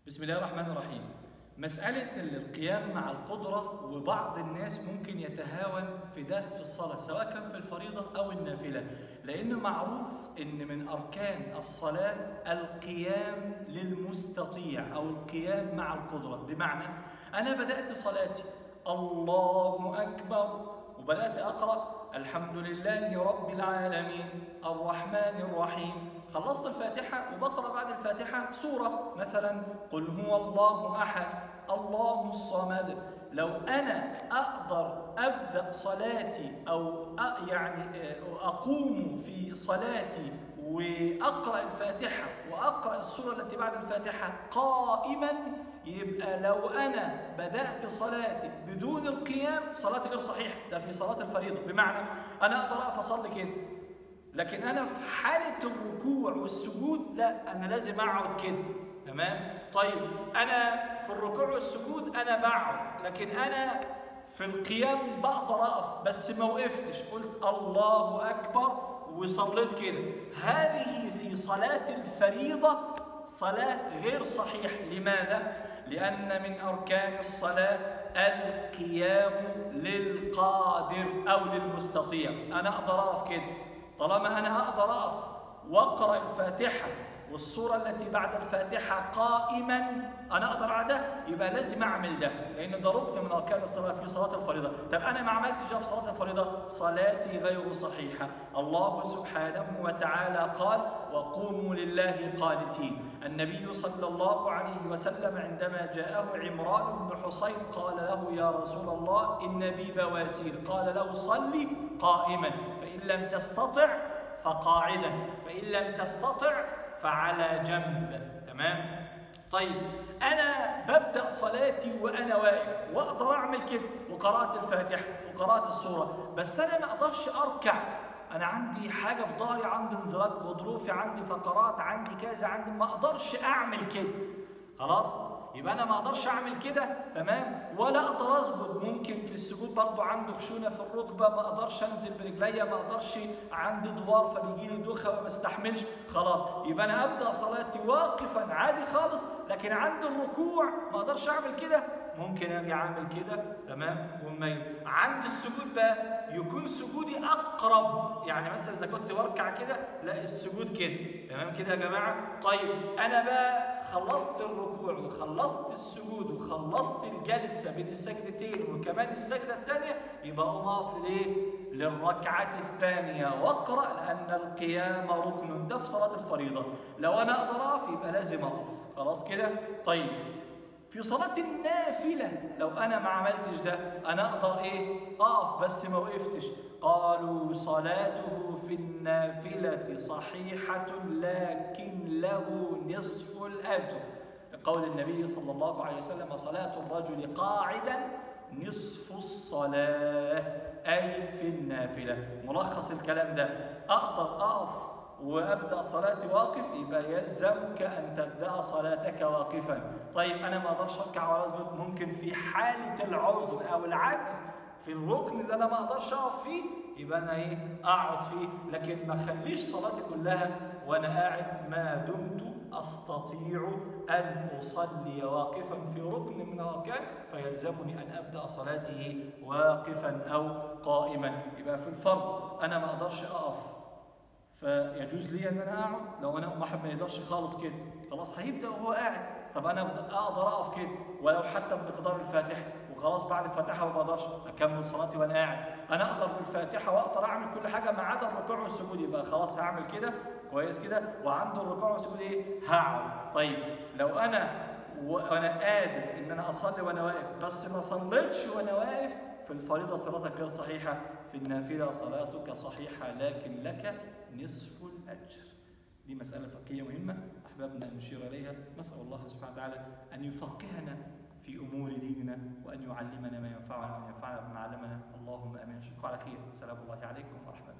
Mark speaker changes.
Speaker 1: بسم الله الرحمن الرحيم مسألة القيام مع القدرة وبعض الناس ممكن يتهاون في ده في الصلاة سواء كان في الفريضة أو النافلة لأنه معروف إن من أركان الصلاة القيام للمستطيع أو القيام مع القدرة بمعنى أنا بدأت صلاتي الله أكبر وبدأت أقرأ الحمد لله رب العالمين الرحمن الرحيم خلصت الفاتحة وبقرأ بعد الفاتحة سورة مثلا قل هو الله أحد الله الصمد لو أنا أقدر أبدأ صلاتي أو أ- يعني أقوم في صلاتي وأقرأ الفاتحة وأقرأ السورة التي بعد الفاتحة قائما يبقى لو أنا بدأت صلاتي بدون القيام صلاتي غير صحيحة ده في صلاة الفريضة بمعنى أنا أقدر أقف أصلي كده لكن انا في حاله الركوع والسجود لا انا لازم اقعد كده تمام طيب انا في الركوع والسجود انا بقعد لكن انا في القيام بقدر اقف بس ما وقفتش قلت الله اكبر وصليت كده هذه في صلاه الفريضه صلاه غير صحيح لماذا لان من اركان الصلاه القيام للقادر او للمستطيع انا اقدر اقف كده طالما انا اقدر اقف واقرا الفاتحه والسوره التي بعد الفاتحه قائما انا اقدر على ده يبقى لازم اعمل ده لان ده ركن من اركان الصلاه في صلاه الفريضه طب انا ما عملتش ده في صلاه الفريضه صلاتي غير صحيحه الله سبحانه وتعالى قال وقوموا لله قانتين النبي صلى الله عليه وسلم عندما جاءه عمران بن حصين قال له يا رسول الله ان بي بواسير قال له صلي قائما فان لم تستطع فقاعدا فان لم تستطع فعلى جنب تمام طيب انا ببدا صلاتي وانا واقف واقدر اعمل كده وقرات الفاتحه وقرات السوره بس انا ما اقدرش اركع انا عندي حاجه في ظهري عندي انزلاق غضروفي عندي فقرات عندي كذا عندي ما اقدرش اعمل كده خلاص يبقى انا ما اقدرش اعمل كده تمام ولا اقدر اسجد ممكن في السجود برضو عنده خشونه في الركبه ما اقدرش انزل برجليا ما اقدرش عندي دوار فبيجي لي دوخه ما بستحملش خلاص يبقى انا ابدا صلاتي واقفا عادي خالص لكن عند الركوع ما اقدرش اعمل كده ممكن اجي عامل كده تمام وميل عند السجود بقى يكون سجودي اقرب يعني مثلا اذا كنت بركع كده لا السجود كده تمام كده يا جماعه طيب انا بقى خلصت الركوع وخلصت السجود وخلصت الجلسه بين السجدتين وكمان السجده الثانيه يبقى اقوم اقف ليه للركعه الثانيه واقرا لان القيام ركن ده في صلاه الفريضه لو انا اقدر اقف يبقى لازم اقف خلاص كده طيب في صلاة النافلة لو أنا ما عملتش ده أنا أقدر إيه؟ أقف بس ما وقفتش قالوا صلاته في النافلة صحيحة لكن له نصف الأجر لقول النبي صلى الله عليه وسلم صلاة الرجل قاعدا نصف الصلاة أي في النافلة ملخص الكلام ده أقدر أقف وابدا صلاتي واقف يبقى يلزمك ان تبدا صلاتك واقفا طيب انا ما اقدرش اركع ولا اسجد ممكن في حاله العذر او العجز في الركن اللي انا ما اقدرش اقف فيه يبقى انا ايه اقعد فيه لكن ما اخليش صلاتي كلها وانا قاعد ما دمت استطيع ان اصلي واقفا في ركن من الاركان فيلزمني ان ابدا صلاتي واقفا او قائما يبقى في الفرض انا ما اقدرش اقف فيجوز لي ان انا اقعد لو انا واحد ما يقدرش خالص كده خلاص هيبدا وهو قاعد طب انا اقدر اقف كده ولو حتى بمقدار الفاتحه وخلاص بعد الفاتحه ما بقدرش اكمل صلاتي وانا قاعد انا اقدر بالفاتحه واقدر اعمل كل حاجه ما عدا الركوع والسجود يبقى خلاص هعمل كده كويس كده وعند الركوع والسجود ايه هقعد طيب لو انا وانا قادر ان انا اصلي وانا واقف بس ما صليتش وانا واقف في الفريضه صلاتك غير صحيحه في النافله صلاتك صحيحه لكن لك نصف الأجر دي مسألة فقهية مهمة أحبابنا أن نشير إليها نسأل الله سبحانه وتعالى أن يفقهنا في أمور ديننا وأن يعلمنا ما ينفعنا وأن ينفعنا بما علمنا اللهم آمين أشوفكم على خير سلام الله عليكم ورحمة الله